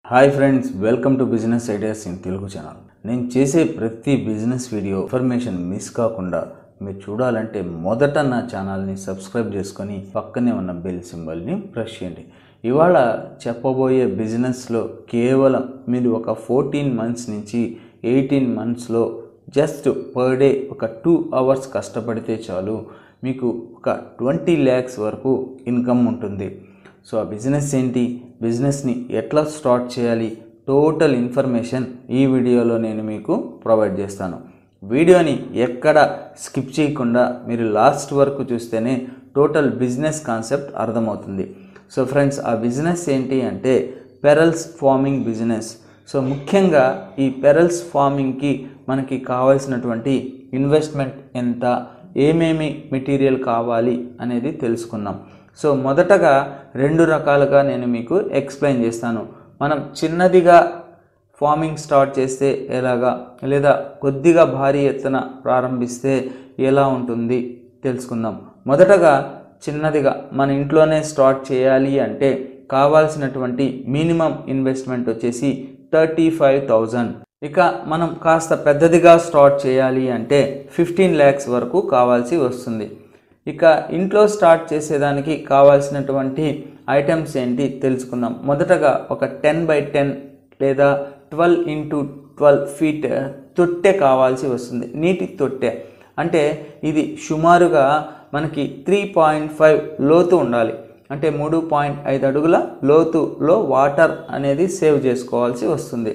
Hi friends welcome to business ideas in Telugu channel నేను చేసే ప్రతి బిజినెస్ వీడియో ఇన్ఫర్మేషన్ మిస్ కాకుండా మీరు చూడాలంటే మొదట నా ఛానల్ని సబ్స్క్రైబ్ చేసుకొని పక్కనే ఉన్న బెల్ సింబల్ని ప్రెస్ చేయండి ఇవాళ చెప్పబోయే బిజినెస్లో కేవలం మీరు ఒక ఫోర్టీన్ మంత్స్ నుంచి ఎయిటీన్ మంత్స్లో జస్ట్ పర్ డే ఒక టూ అవర్స్ కష్టపడితే చాలు మీకు ఒక ట్వంటీ ల్యాక్స్ వరకు ఇన్కమ్ ఉంటుంది సో ఆ బిజినెస్ ఏంటి బిజినెస్ని ఎట్లా స్టార్ట్ చేయాలి టోటల్ ఇన్ఫర్మేషన్ ఈ వీడియోలో నేను మీకు ప్రొవైడ్ చేస్తాను వీడియోని ఎక్కడ స్కిప్ చేయకుండా మీరు లాస్ట్ వరకు చూస్తేనే టోటల్ బిజినెస్ కాన్సెప్ట్ అర్థమవుతుంది సో ఫ్రెండ్స్ ఆ బిజినెస్ ఏంటి అంటే పెరల్స్ ఫార్మింగ్ బిజినెస్ సో ముఖ్యంగా ఈ పెరల్స్ ఫార్మింగ్కి మనకి కావాల్సినటువంటి ఇన్వెస్ట్మెంట్ ఎంత ఏమేమి మెటీరియల్ కావాలి అనేది తెలుసుకుందాం సో మొదటగా రెండు రకాలుగా నేను మీకు ఎక్స్ప్లెయిన్ చేస్తాను మనం చిన్నదిగా ఫార్మింగ్ స్టార్ట్ చేస్తే ఎలాగా లేదా కొద్దిగా భారీ ఎత్తున ప్రారంభిస్తే ఎలా ఉంటుంది తెలుసుకుందాం మొదటగా చిన్నదిగా మన ఇంట్లోనే స్టార్ట్ చేయాలి అంటే కావాల్సినటువంటి మినిమం ఇన్వెస్ట్మెంట్ వచ్చేసి థర్టీ ఫైవ్ థౌజండ్ ఇక మనం కాస్త పెద్దదిగా స్టార్ట్ చేయాలి అంటే ఫిఫ్టీన్ ల్యాక్స్ వరకు కావాల్సి వస్తుంది ఇక ఇంట్లో స్టార్ట్ చేసేదానికి కావాల్సినటువంటి ఐటమ్స్ ఏంటి తెలుసుకుందాం మొదటగా ఒక టెన్ బై టెన్ లేదా ట్వెల్వ్ ఇంటూ ట్వెల్వ్ ఫీట్ తొట్టె కావాల్సి వస్తుంది నీటి తొట్టె అంటే ఇది సుమారుగా మనకి త్రీ పాయింట్ ఫైవ్ లోతు ఉండాలి అంటే మూడు పాయింట్ ఐదు అడుగుల లోతులో వాటర్ అనేది సేవ్ చేసుకోవాల్సి వస్తుంది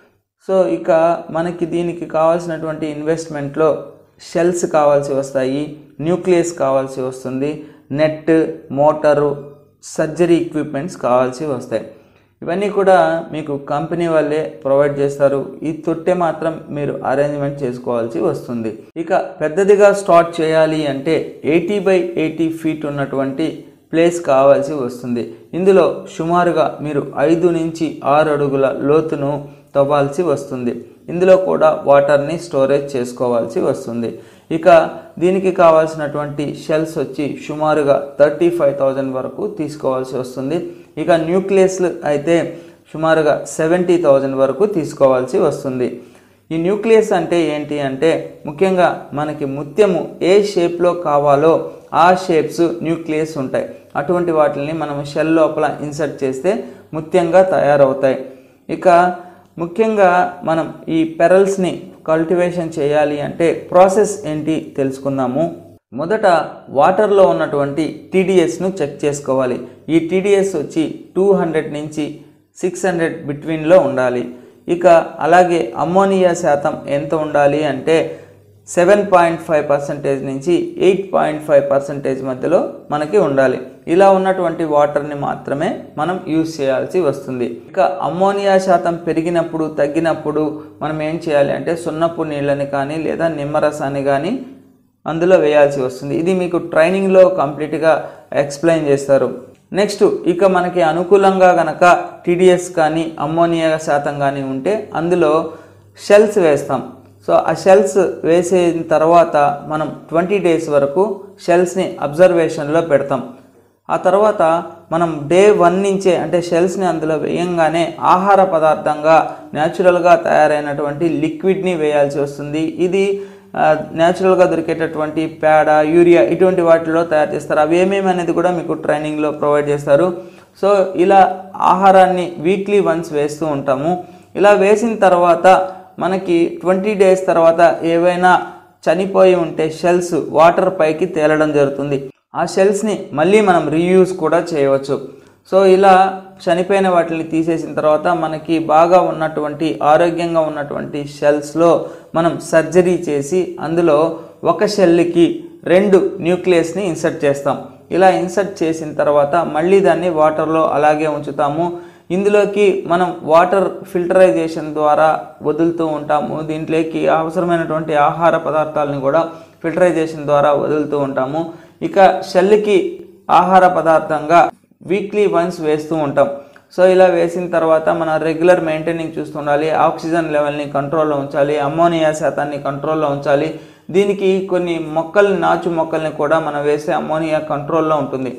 సో ఇక మనకి దీనికి కావాల్సినటువంటి ఇన్వెస్ట్మెంట్లో షెల్స్ కావాల్సి వస్తాయి న్యూక్లియస్ కావాల్సి వస్తుంది నెట్ మోటారు సర్జరీ ఎక్విప్మెంట్స్ కావాల్సి వస్తాయి ఇవన్నీ కూడా మీకు కంపెనీ వాళ్ళే ప్రొవైడ్ చేస్తారు ఈ తొట్టె మాత్రం మీరు అరేంజ్మెంట్ చేసుకోవాల్సి వస్తుంది ఇక పెద్దదిగా స్టార్ట్ చేయాలి అంటే ఎయిటీ బై ఎయిటీ ఫీట్ ఉన్నటువంటి ప్లేస్ కావాల్సి వస్తుంది ఇందులో సుమారుగా మీరు ఐదు నుంచి ఆరు అడుగుల లోతును తవ్వాల్సి వస్తుంది ఇందులో కూడా వాటర్ని స్టోరేజ్ చేసుకోవాల్సి వస్తుంది ఇక దీనికి కావాల్సినటువంటి షెల్స్ వచ్చి సుమారుగా థర్టీ ఫైవ్ థౌజండ్ వరకు తీసుకోవాల్సి వస్తుంది ఇక న్యూక్లియస్లు అయితే సుమారుగా సెవెంటీ థౌజండ్ వరకు తీసుకోవాల్సి వస్తుంది ఈ న్యూక్లియస్ అంటే ఏంటి అంటే ముఖ్యంగా మనకి ముత్యము ఏ షేప్లో కావాలో ఆ షేప్స్ న్యూక్లియస్ ఉంటాయి అటువంటి వాటిని మనం షెల్ లోపల ఇన్సర్ట్ చేస్తే ముత్యంగా తయారవుతాయి ఇక ముఖ్యంగా మనం ఈ పెరల్స్ని కల్టివేషన్ చేయాలి అంటే ప్రాసెస్ ఏంటి తెలుసుకుందాము మొదట వాటర్లో ఉన్నటువంటి టీడీఎస్ను చెక్ చేసుకోవాలి ఈ టీడీఎస్ వచ్చి టూ హండ్రెడ్ నుంచి సిక్స్ హండ్రెడ్ బిట్వీన్లో ఉండాలి ఇక అలాగే అమ్మోనియా శాతం ఎంత ఉండాలి అంటే సెవెన్ పాయింట్ ఫైవ్ పర్సెంటేజ్ నుంచి ఎయిట్ పాయింట్ ఫైవ్ పర్సెంటేజ్ మధ్యలో మనకి ఉండాలి ఇలా ఉన్నటువంటి వాటర్ని మాత్రమే మనం యూజ్ చేయాల్సి వస్తుంది ఇక అమ్మోనియా శాతం పెరిగినప్పుడు తగ్గినప్పుడు మనం ఏం చేయాలి అంటే సున్నపు నీళ్ళని కానీ లేదా నిమ్మరసాన్ని కానీ అందులో వేయాల్సి వస్తుంది ఇది మీకు ట్రైనింగ్లో కంప్లీట్గా ఎక్స్ప్లెయిన్ చేస్తారు నెక్స్ట్ ఇక మనకి అనుకూలంగా గనక టీడీఎస్ కానీ అమ్మోనియా శాతం కానీ ఉంటే అందులో షెల్స్ వేస్తాం సో ఆ షెల్స్ వేసిన తర్వాత మనం ట్వంటీ డేస్ వరకు షెల్స్ని అబ్జర్వేషన్లో పెడతాం ఆ తర్వాత మనం డే వన్ నుంచే అంటే షెల్స్ని అందులో వేయంగానే ఆహార పదార్థంగా న్యాచురల్గా తయారైనటువంటి లిక్విడ్ని వేయాల్సి వస్తుంది ఇది న్యాచురల్గా దొరికేటటువంటి పేడ యూరియా ఇటువంటి వాటిలో తయారు చేస్తారు అవి ఏమేమి అనేది కూడా మీకు ట్రైనింగ్లో ప్రొవైడ్ చేస్తారు సో ఇలా ఆహారాన్ని వీక్లీ వన్స్ వేస్తూ ఉంటాము ఇలా వేసిన తర్వాత మనకి ట్వంటీ డేస్ తర్వాత ఏవైనా చనిపోయి ఉంటే షెల్స్ వాటర్ పైకి తేలడం జరుగుతుంది ఆ షెల్స్ని మళ్ళీ మనం రీయూజ్ కూడా చేయవచ్చు సో ఇలా చనిపోయిన వాటిని తీసేసిన తర్వాత మనకి బాగా ఉన్నటువంటి ఆరోగ్యంగా ఉన్నటువంటి షెల్స్లో మనం సర్జరీ చేసి అందులో ఒక షెల్కి రెండు న్యూక్లియస్ని ఇన్సర్ట్ చేస్తాం ఇలా ఇన్సర్ట్ చేసిన తర్వాత మళ్ళీ దాన్ని వాటర్లో అలాగే ఉంచుతాము ఇందులోకి మనం వాటర్ ఫిల్టరైజేషన్ ద్వారా వదులుతూ ఉంటాము దీంట్లోకి అవసరమైనటువంటి ఆహార పదార్థాలను కూడా ఫిల్టరైజేషన్ ద్వారా వదులుతూ ఉంటాము ఇక షెల్కి ఆహార పదార్థంగా వీక్లీ వన్స్ వేస్తూ ఉంటాం సో ఇలా వేసిన తర్వాత మనం రెగ్యులర్ మెయింటైనింగ్ చూస్తుండాలి ఆక్సిజన్ లెవెల్ని కంట్రోల్లో ఉంచాలి అమ్మోనియా శాతాన్ని కంట్రోల్లో ఉంచాలి దీనికి కొన్ని మొక్కల్ని నాచు మొక్కల్ని కూడా మనం వేస్తే అమ్మోనియా కంట్రోల్లో ఉంటుంది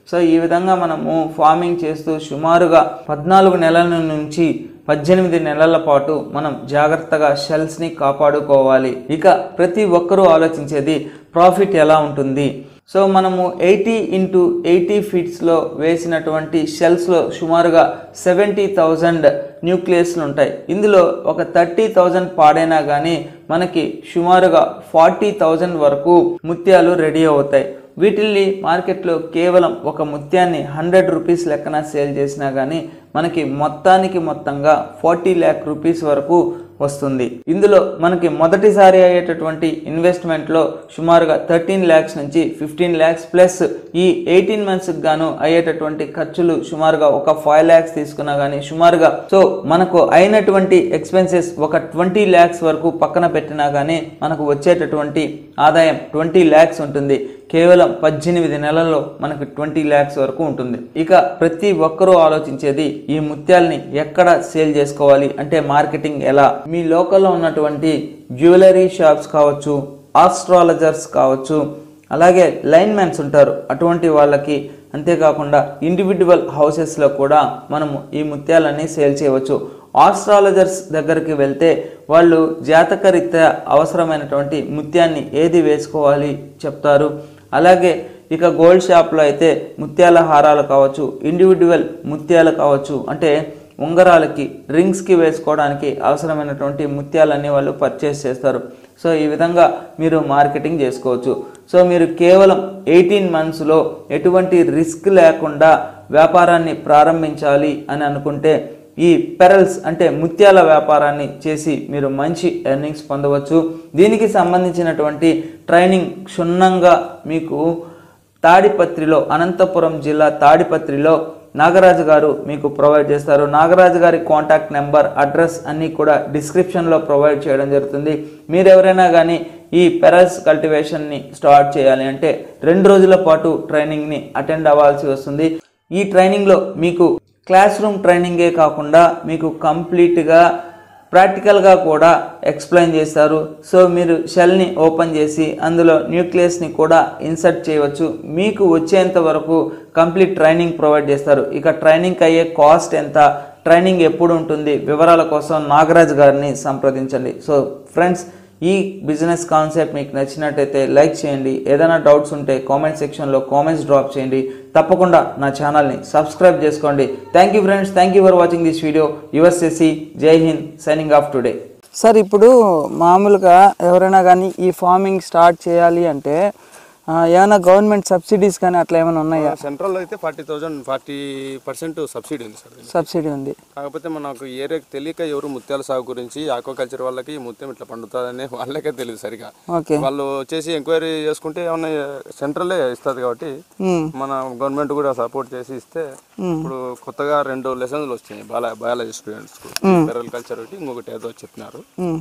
సో ఈ విధంగా మనము ఫార్మింగ్ చేస్తూ సుమారుగా పద్నాలుగు నెలల నుంచి పద్దెనిమిది నెలల పాటు మనం జాగ్రత్తగా షెల్స్ని కాపాడుకోవాలి ఇక ప్రతి ఒక్కరూ ఆలోచించేది ప్రాఫిట్ ఎలా ఉంటుంది సో మనము ఎయిటీ ఇంటూ ఎయిటీ ఫీట్స్లో వేసినటువంటి షెల్స్లో సుమారుగా సెవెంటీ థౌజండ్ న్యూక్లియస్లు ఉంటాయి ఇందులో ఒక థర్టీ థౌజండ్ పాడైనా కానీ మనకి సుమారుగా ఫార్టీ థౌజండ్ వరకు ముత్యాలు రెడీ అవుతాయి వీటిల్ని మార్కెట్లో కేవలం ఒక ముత్యాన్ని హండ్రెడ్ రూపీస్ లెక్కన సేల్ చేసినా కానీ మనకి మొత్తానికి మొత్తంగా ఫార్టీ ల్యాక్ రూపీస్ వరకు వస్తుంది ఇందులో మనకి మొదటిసారి అయ్యేటటువంటి ఇన్వెస్ట్మెంట్లో సుమారుగా థర్టీన్ ల్యాక్స్ నుంచి ఫిఫ్టీన్ ల్యాక్స్ ప్లస్ ఈ ఎయిటీన్ మంత్స్కి గాను అయ్యేటటువంటి ఖర్చులు సుమారుగా ఒక ఫైవ్ ల్యాక్స్ తీసుకున్నా కానీ సుమారుగా సో మనకు అయినటువంటి ఎక్స్పెన్సెస్ ఒక ట్వంటీ ల్యాక్స్ వరకు పక్కన పెట్టినా కానీ మనకు వచ్చేటటువంటి ఆదాయం ట్వంటీ ల్యాక్స్ ఉంటుంది కేవలం పద్దెనిమిది నెలల్లో మనకు ట్వంటీ ల్యాక్స్ వరకు ఉంటుంది ఇక ప్రతి ఒక్కరూ ఆలోచించేది ఈ ముత్యాల్ని ఎక్కడ సేల్ చేసుకోవాలి అంటే మార్కెటింగ్ ఎలా మీ లోకల్లో ఉన్నటువంటి జ్యువెలరీ షాప్స్ కావచ్చు ఆస్ట్రాలజర్స్ కావచ్చు అలాగే లైన్మెన్స్ ఉంటారు అటువంటి వాళ్ళకి అంతేకాకుండా ఇండివిజువల్ హౌసెస్లో కూడా మనము ఈ ముత్యాలన్నీ సేల్ చేయవచ్చు ఆస్ట్రాలజర్స్ దగ్గరికి వెళ్తే వాళ్ళు జాతకరీత్యా అవసరమైనటువంటి ముత్యాన్ని ఏది వేసుకోవాలి చెప్తారు అలాగే ఇక గోల్డ్ షాప్లో అయితే ముత్యాల హారాలు కావచ్చు ఇండివిజువల్ ముత్యాలు కావచ్చు అంటే ఉంగరాలకి రింగ్స్కి వేసుకోవడానికి అవసరమైనటువంటి ముత్యాలన్నీ వాళ్ళు పర్చేస్ చేస్తారు సో ఈ విధంగా మీరు మార్కెటింగ్ చేసుకోవచ్చు సో మీరు కేవలం ఎయిటీన్ మంత్స్లో ఎటువంటి రిస్క్ లేకుండా వ్యాపారాన్ని ప్రారంభించాలి అని అనుకుంటే ఈ పెరల్స్ అంటే ముత్యాల వ్యాపారాన్ని చేసి మీరు మంచి ఎర్నింగ్స్ పొందవచ్చు దీనికి సంబంధించినటువంటి ట్రైనింగ్ క్షుణ్ణంగా మీకు తాడిపత్రిలో అనంతపురం జిల్లా తాడిపత్రిలో నాగరాజు గారు మీకు ప్రొవైడ్ చేస్తారు నాగరాజు గారి కాంటాక్ట్ నెంబర్ అడ్రస్ అన్నీ కూడా డిస్క్రిప్షన్లో ప్రొవైడ్ చేయడం జరుగుతుంది మీరు ఎవరైనా కానీ ఈ పెరల్స్ కల్టివేషన్ని స్టార్ట్ చేయాలి అంటే రెండు రోజుల పాటు ట్రైనింగ్ని అటెండ్ అవ్వాల్సి వస్తుంది ఈ ట్రైనింగ్లో మీకు క్లాస్ రూమ్ ట్రైనింగే కాకుండా మీకు కంప్లీట్గా ప్రాక్టికల్గా కూడా ఎక్స్ప్లెయిన్ చేస్తారు సో మీరు షెల్ని ఓపెన్ చేసి అందులో న్యూక్లియస్ని కూడా ఇన్సర్ట్ చేయవచ్చు మీకు వచ్చేంత వరకు కంప్లీట్ ట్రైనింగ్ ప్రొవైడ్ చేస్తారు ఇక ట్రైనింగ్ అయ్యే కాస్ట్ ఎంత ట్రైనింగ్ ఎప్పుడు ఉంటుంది వివరాల కోసం నాగరాజ్ గారిని సంప్రదించండి సో ఫ్రెండ్స్ ఈ బిజినెస్ కాన్సెప్ట్ మీకు నచ్చినట్టయితే లైక్ చేయండి ఏదైనా డౌట్స్ ఉంటే కామెంట్ సెక్షన్లో కామెంట్స్ డ్రాప్ చేయండి తప్పకుండా నా ఛానల్ని సబ్స్క్రైబ్ చేసుకోండి thank you friends thank you for watching this video యువర్సెసి Jai Hind signing off today sir ఇప్పుడు మామూలుగా ఎవరైనా కానీ ఈ ఫార్మింగ్ స్టార్ట్ చేయాలి అంటే ఆ, ఏమైనా గవర్నమెంట్ సబ్సిడీస్ కానీ అట్లా ఏమైనా ఉన్నాయా సెంట్రల్ అయితే forty thousand forty percent subsidy ఉంది సార్ దీనికి. సబ్సిడీ ఉంది కాకపోతే మనకు ఏరియాకి తెలియక ఎవరు ముత్యాల సాగు గురించి ఆక్వాకల్చర్ వాళ్ళకి ఈ ముత్యం ఇట్లా పండుతుందని వాళ్ళకే తెలియదు సరిగా ఓకే వాళ్ళు వచ్చేసి ఎంక్వైరీ చేసుకుంటే ఏమన్నా సెంట్రలే ఇస్తుంది కాబట్టి మ్మ్. మన గవర్నమెంట్ కూడా సపోర్ట్ చేసి ఇస్తే ఇప్పుడు కొత్తగా రెండు లెసన్లు వచ్చినాయి బాలా బయాలజీ స్టూడెంట్స్ పెరల్ కల్చర్ ఒకటి ఇంకొకటి ఏదో చెప్పినారు మ్మ్.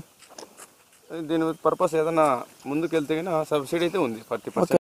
దీని పర్పస్ ఏదైనా ముందుకు వెళ్తే కానీ సబ్సిడీ అయితే ఉంది ఫార్టీ పర్సెంట్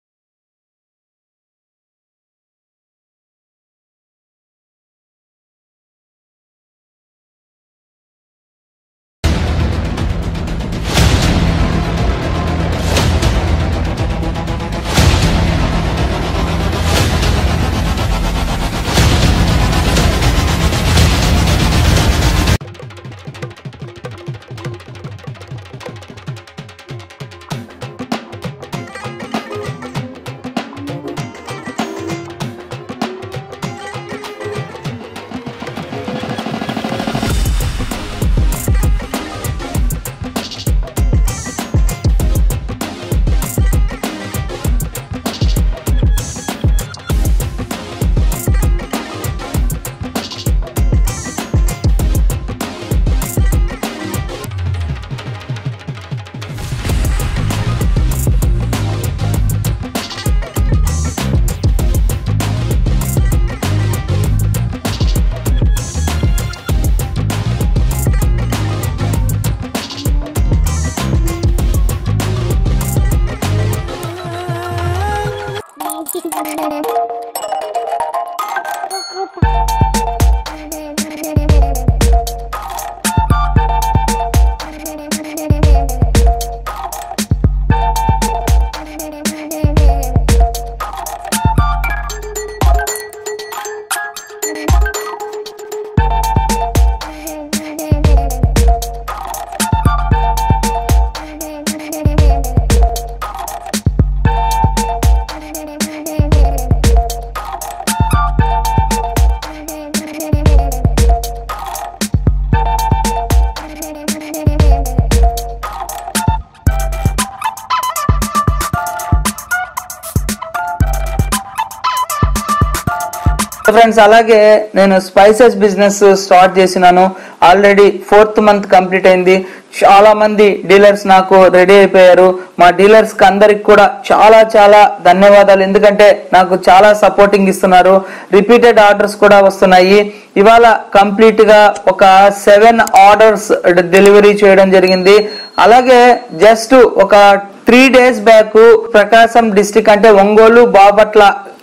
ఫ్రెండ్స్ అలాగే నేను స్పైసెస్ బిజినెస్ స్టార్ట్ చేసినాను ఆల్రెడీ ఫోర్త్ మంత్ కంప్లీట్ అయింది చాలా మంది డీలర్స్ నాకు రెడీ అయిపోయారు మా డీలర్స్ కి అందరికి కూడా చాలా చాలా ధన్యవాదాలు ఎందుకంటే నాకు చాలా సపోర్టింగ్ ఇస్తున్నారు రిపీటెడ్ ఆర్డర్స్ కూడా వస్తున్నాయి ఇవాళ కంప్లీట్ గా ఒక సెవెన్ ఆర్డర్స్ డెలివరీ చేయడం జరిగింది అలాగే జస్ట్ ఒక three days back Prakasam district అంటే ఒంగోలు బాపట్ల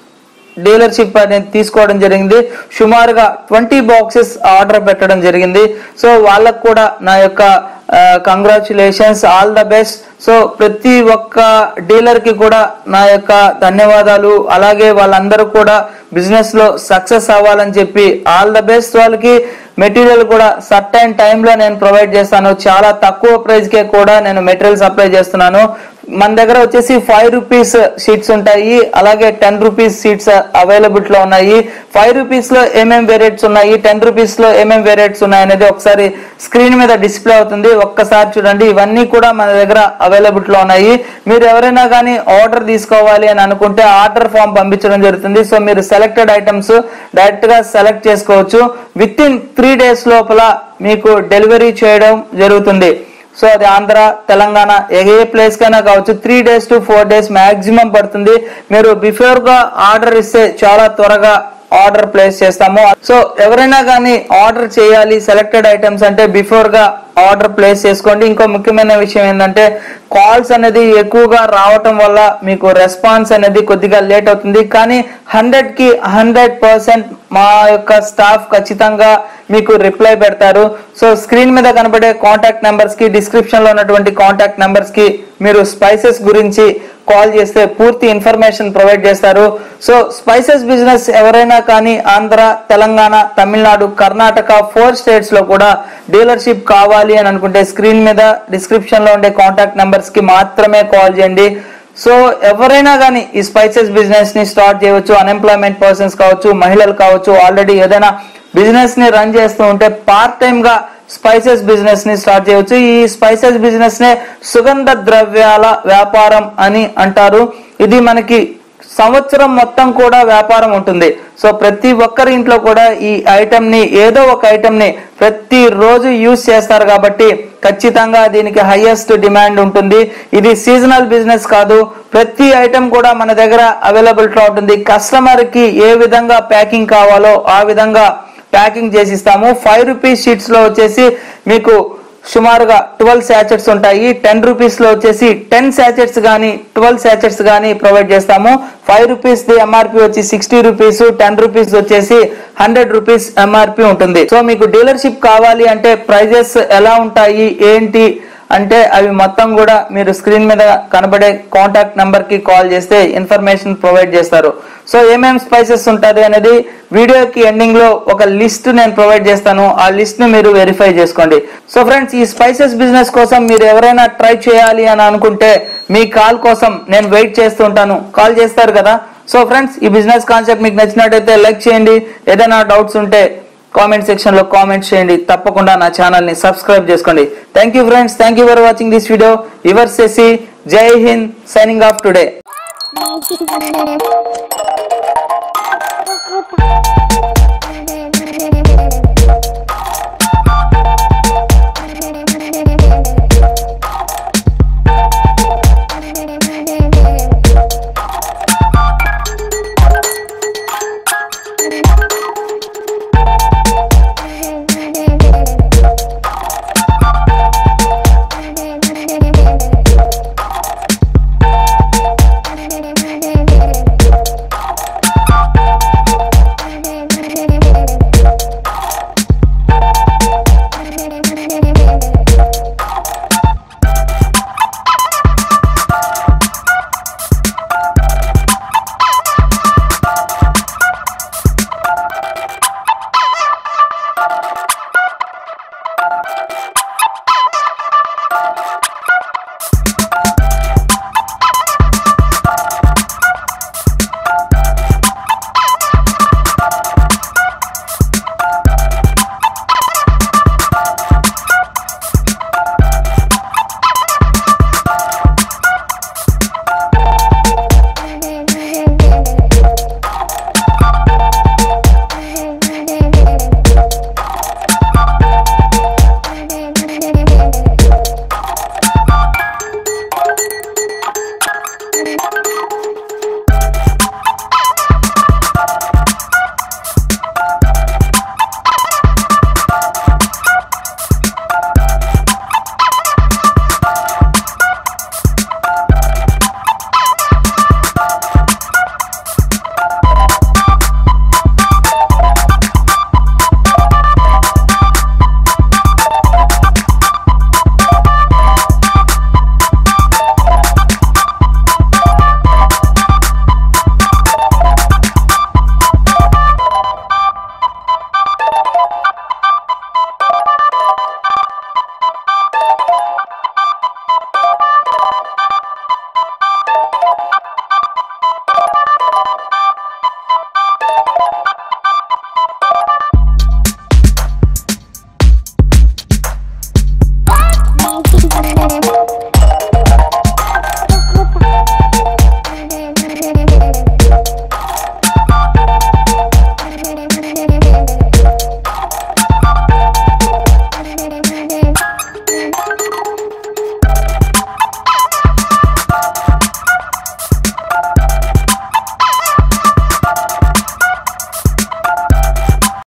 డీలర్షిప్ అనేది తీసుకోవడం జరిగింది సుమారుగా ట్వంటీ బాక్సెస్ ఆర్డర్ పెట్టడం జరిగింది సో వాళ్ళకు కూడా నా యొక్క congratulations all the best so ప్రతి ఒక్క డీలర్ కి కూడా నా యొక్క ధన్యవాదాలు అలాగే వాళ్ళందరూ కూడా బిజినెస్ లో సక్సెస్ అవ్వాలని చెప్పి ఆల్ ద బెస్ట్ వాళ్ళకి మెటీరియల్ కూడా సర్టైన్ టైంలో నేను ప్రొవైడ్ చేస్తాను చాలా తక్కువ ప్రైస్ కే కూడా నేను మెటీరియల్ సప్లై చేస్తున్నాను మన దగ్గర వచ్చేసి ఫైవ్ రూపీస్ షీట్స్ ఉంటాయి అలాగే టెన్ రూపీస్ షీట్స్ అవైలబుల్ లో ఉన్నాయి ఫైవ్ రూపీస్ లో ఏమేం వేరియట్స్ ఉన్నాయి టెన్ రూపీస్ లో ఏమేం వేరియట్స్ ఉన్నాయి అనేది ఒకసారి స్క్రీన్ మీద డిస్ప్లే అవుతుంది ఒక్కసారి చూడండి ఇవన్నీ కూడా మన దగ్గర అవైలబుల్ లో ఉన్నాయి మీరు ఎవరైనా కానీ ఆర్డర్ తీసుకోవాలి అని అనుకుంటే ఆర్డర్ ఫామ్ పంపించడం జరుగుతుంది సో మీరు సెలెక్టెడ్ ఐటమ్స్ డైరెక్ట్ గా సెలెక్ట్ చేసుకోవచ్చు విత్ ఇన్ త్రీ డేస్ లోపల మీకు డెలివరీ చేయడం జరుగుతుంది సో అది ఆంధ్ర తెలంగాణ ఏ ప్లేస్ కైనా కావచ్చు three days to four days maximum పడుతుంది మీరు బిఫోర్ గా ఆర్డర్ ఇస్తే చాలా త్వరగా ఆర్డర్ ప్లేస్ చేస్తాము సో ఎవరైనా కానీ ఆర్డర్ చేయాలి సెలెక్టెడ్ ఐటమ్స్ అంటే బిఫోర్ గా ఆర్డర్ ప్లేస్ చేసుకోండి ఇంకో ముఖ్యమైన విషయం ఏంటంటే కాల్స్ అనేది ఎక్కువగా రావటం వల్ల మీకు రెస్పాన్స్ అనేది కొద్దిగా లేట్ అవుతుంది కానీ హండ్రెడ్ కి హండ్రెడ్ పర్సెంట్ మా యొక్క స్టాఫ్ ఖచ్చితంగా మీకు రిప్లై పెడతారు సో స్క్రీన్ మీద కనబడే కాంటాక్ట్ నెంబర్స్ కి డిస్క్రిప్షన్ లో ఉన్నటువంటి కాంటాక్ట్ నెంబర్స్ కి మీరు స్పైసెస్ గురించి కాల్ చేస్తే పూర్తి ఇన్ఫర్మేషన్ ప్రొవైడ్ చేస్తారు సో స్పైసెస్ బిజినెస్ ఎవరైనా కానీ ఆంధ్ర తెలంగాణ తమిళనాడు కర్ణాటక ఫోర్ స్టేట్స్ లో కూడా డీలర్షిప్ కావాలి అని అనుకుంటే స్క్రీన్ మీద డిస్క్రిప్షన్ లో ఉండే కాంటాక్ట్ నెంబర్స్ కి మాత్రమే కాల్ చేయండి సో ఎవరైనా కానీ ఈ స్పైసెస్ బిజినెస్ ని స్టార్ట్ చేయవచ్చు అన్ఎంప్లాయ్మెంట్ పర్సన్స్ కావచ్చు మహిళలు కావచ్చు ఆల్రెడీ ఏదైనా బిజినెస్ ని రన్ చేస్తూ ఉంటే పార్ట్ టైం గా స్పైసెస్ బిజినెస్ ని స్టార్ట్ చేయవచ్చు ఈ స్పైసెస్ బిజినెస్ నే సుగంధ ద్రవ్యాల వ్యాపారం అని అంటారు ఇది మనకి సంవత్సరం మొత్తం కూడా వ్యాపారం ఉంటుంది సో ప్రతి ఒక్కరి ఇంట్లో కూడా ఈ ఐటమ్ ని ఏదో ఒక ఐటమ్ ని ప్రతి రోజు యూజ్ చేస్తారు కాబట్టి ఖచ్చితంగా దీనికి హైయెస్ట్ డిమాండ్ ఉంటుంది ఇది సీజనల్ బిజినెస్ కాదు ప్రతి ఐటమ్ కూడా మన దగ్గర అవైలబుల్ గా ఉంటుంది కస్టమర్ కి ఏ విధంగా ప్యాకింగ్ కావాలో ఆ విధంగా ప్యాకింగ్ చేసి ఇస్తాము ఫైవ్ రూపీస్ షీట్స్ లో వచ్చేసి మీకు సుమారుగా ట్వెల్వ్ శాచెట్స్ ఉంటాయి టెన్ రూపీస్ లో వచ్చేసి టెన్ శాచెట్స్ కానీ ట్వెల్వ్ శాచెట్స్ కానీ ప్రొవైడ్ చేస్తాము ఫైవ్ రూపీస్ ది ఎంఆర్పి వచ్చి సిక్స్టీ రూపీస్ టెన్ రూపీస్ వచ్చేసి హండ్రెడ్ రూపీస్ ఎంఆర్పి ఉంటుంది సో మీకు డీలర్షిప్ కావాలి అంటే ప్రైజెస్ ఎలా ఉంటాయి ఏంటి అంటే అవి మొత్తం కూడా మీరు స్క్రీన్ మీద కనబడే కాంటాక్ట్ నంబర్ కి కాల్ చేస్తే ఇన్ఫర్మేషన్ ప్రొవైడ్ చేస్తారు సో ఏమేం స్పైసెస్ ఉంటుంది అనేది వీడియోకి ఎండింగ్ లో ఒక లిస్ట్ నేను ప్రొవైడ్ చేస్తాను ఆ లిస్ట్ ని మీరు వెరిఫై చేసుకోండి సో ఫ్రెండ్స్ ఈ స్పైసెస్ బిజినెస్ కోసం మీరు ఎవరైనా ట్రై చేయాలి అని అనుకుంటే మీ కాల్ కోసం నేను వెయిట్ చేస్తూ ఉంటాను కాల్ చేస్తారు కదా సో ఫ్రెండ్స్ ఈ బిజినెస్ కాన్సెప్ట్ మీకు నచ్చినట్టయితే లైక్ చేయండి ఏదైనా డౌట్స్ ఉంటే కామెంట్ సెక్షన్ లో కామెంట్ చేయండి తప్పకుండా నా ఛానల్ ని సబ్స్క్రైబ్ చేసుకోండి thank you friends thank you for watching this video your సెసి Jai Hind signing off today Thank you.